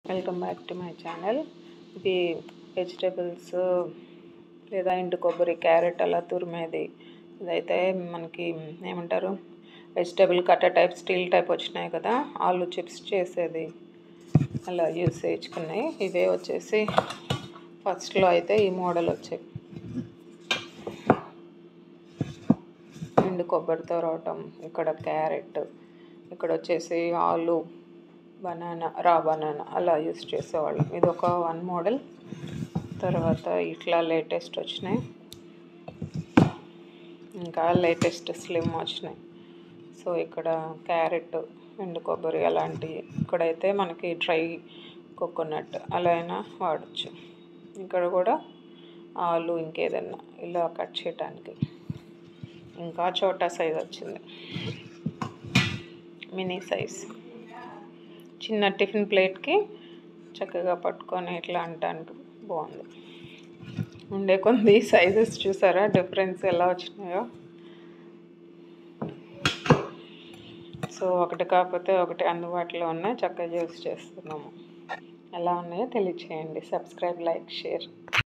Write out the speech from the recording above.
welcome back to my channel ఇది vegetables లేదా ఎండు కొబ్బరి క్యారెట్ అలా తురిమేది ఇదైతే మనకి ఏమంటారు vegetable cutter type steel type వచ్చినాయి కదా ఆలు చిప్స్ చేసేది అలా యూస్ చేయించుకున్నాయి ఇవే వచ్చేసి ఫస్ట్లో అయితే ఈ మోడల్ వచ్చాయి ఎండు కొబ్బరితో రావటం ఇక్కడ క్యారెట్ ఇక్కడ వచ్చేసి ఆలు బనానా రా బనానా అలా యూస్ చేసేవాళ్ళం ఇది ఒక వన్ మోడల్ తర్వాత ఇట్లా లేటెస్ట్ వచ్చినాయి ఇంకా లేటెస్ట్ స్లిమ్ వచ్చినాయి సో ఇక్కడ క్యారెట్ ఎండు కొబ్బరి అలాంటివి ఇక్కడైతే మనకి డ్రై కోకోనట్ అలా అయినా వాడచ్చు ఇక్కడ కూడా ఆలు ఇంకేదన్నా ఇలా కట్ చేయడానికి ఇంకా చోటా సైజ్ వచ్చింది మినీ సైజ్ చిన్న టిఫిన్ ప్లేట్కి చక్కగా పట్టుకొని ఇట్లా అనటానికి బాగుంది ఉండే కొన్ని సైజెస్ చూసారా డిఫరెన్స్ ఎలా వచ్చినాయో సో ఒకటి కాకపోతే ఒకటి అందుబాటులో ఉన్నాయి చక్కగా యూస్ చేస్తున్నాము ఎలా ఉన్నాయో తెలియచేయండి సబ్స్క్రైబ్ లైక్ షేర్